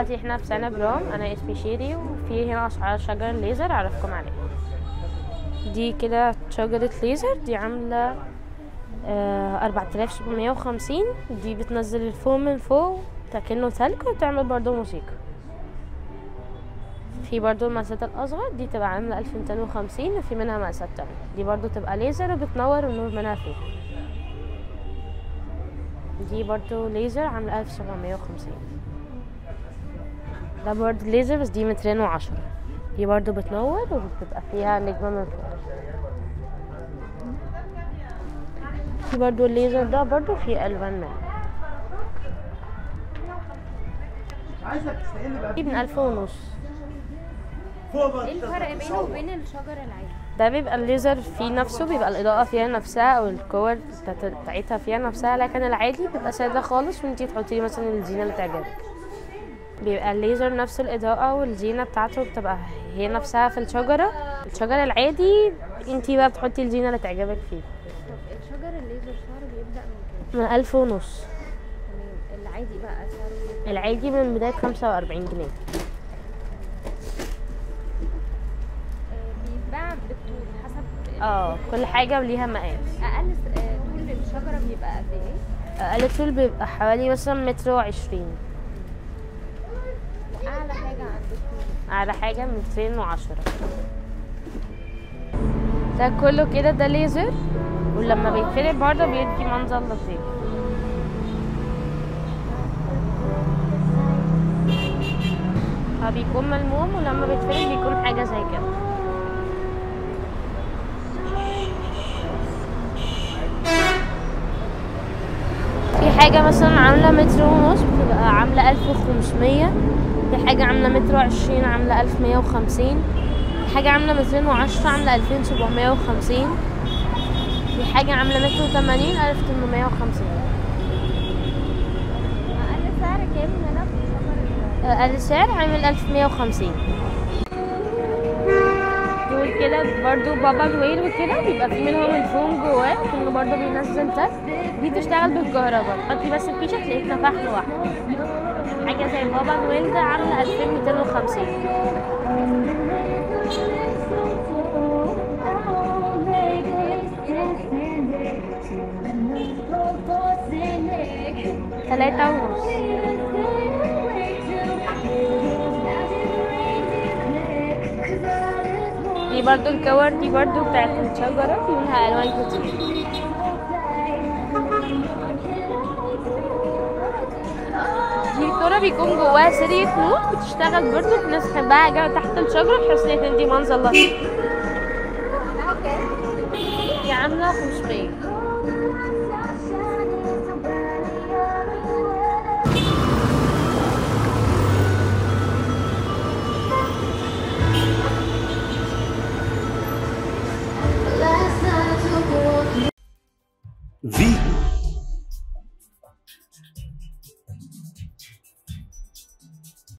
دلوقتي احنا في سنة برام انا اسمي شيري وفي هنا اشعار شجر ليزر اعرفكم عليها دي كده شجرة ليزر دي عاملة أربعة آلاف سبعمية وخمسين دي بتنزل الفوم من فوق كأنه تلج وبتعمل برضه موسيقى في برضه المقاسات الأصغر دي تبقى عاملة ألف ميتين وخمسين وفي منها مقاسات تانية دي برضه تبقى ليزر وبتنور النور منها فيه دي برضه ليزر عاملة ألف سبعمية وخمسين ده برضه ليزر بس دي مترين وعشرة دي برضه بتنور وبتبقى فيها نجمة من فوق في برضه الليزر ده برضه فيه ألوان منه عايزك تستقل بقى دي من ألف ونص فوق بقى ايه الفرق بينه وبين الشجر العادي ده بيبقى الليزر فيه نفسه بيبقى الإضاءة فيها نفسها أو الكور بتاعت- بتاعتها فيها نفسها لكن العادي بيبقى سادة خالص وانتي تحطي مثلا الزينة اللي تعجبك بيبقى الليزر نفس الإضاءة والزينة بتاعته بتبقى هي نفسها في الشجرة الشجر العادي انتي بقى بتحطي الزينة اللي تعجبك فيه طب الشجر الليزر سعره بيبدأ من كام؟ من ألف ونص تمام العادي بقى سعره كام؟ العادي من بداية خمسة وأربعين جنيه آه، بيتباع بالطول حسب اه كل حاجة وليها مقاس اقل س- آه، طول الشجره بيبقى قد ايه أقل طول بيبقى حوالي مثلا متر وعشرين واعلى حاجه عند الطول على حاجة مترين وعشرة ده كله كده ده ليزر ولما بيتفرق برضه بيدي منظر لطيف هو بيكون ملموم ولما بيتفرق بيكون حاجة زي كده في حاجة مثلا عاملة متر ونص بتبقى عاملة ألف وخمسمية في حاجة عاملة متر وعشرين عاملة ألف مية وخمسين في حاجة عاملة مترين وعشرة عاملة ألفين سبعمية وخمسين في حاجة عاملة متر وتمانين ألف تمنمية وخمسين اقل سعر كام هنا في الشجر ال- أقل سعر عامل ألف مية وخمسين دول كده برضو بابا الويل وكده بيبقى في منهم الفوم جواه كأنه برضو بينزل تلج دي بتشتغل بالكهرباء تحطي بس الفيشة تلاقيك نفخ لوحده حاجة زي بابا الويل ده عاملة ألفين ميتين وخمسين تلاتة ونص دي برضو الكور دي برضو بتاعت الشجرة في منها ألوان كتير دي الكرة بيكون جواها سرية نور بتشتغل برضو في ناس تحبها جا تحت الشجرة بحيث ان تدي منظر لطيف دي عاملة 500 Vi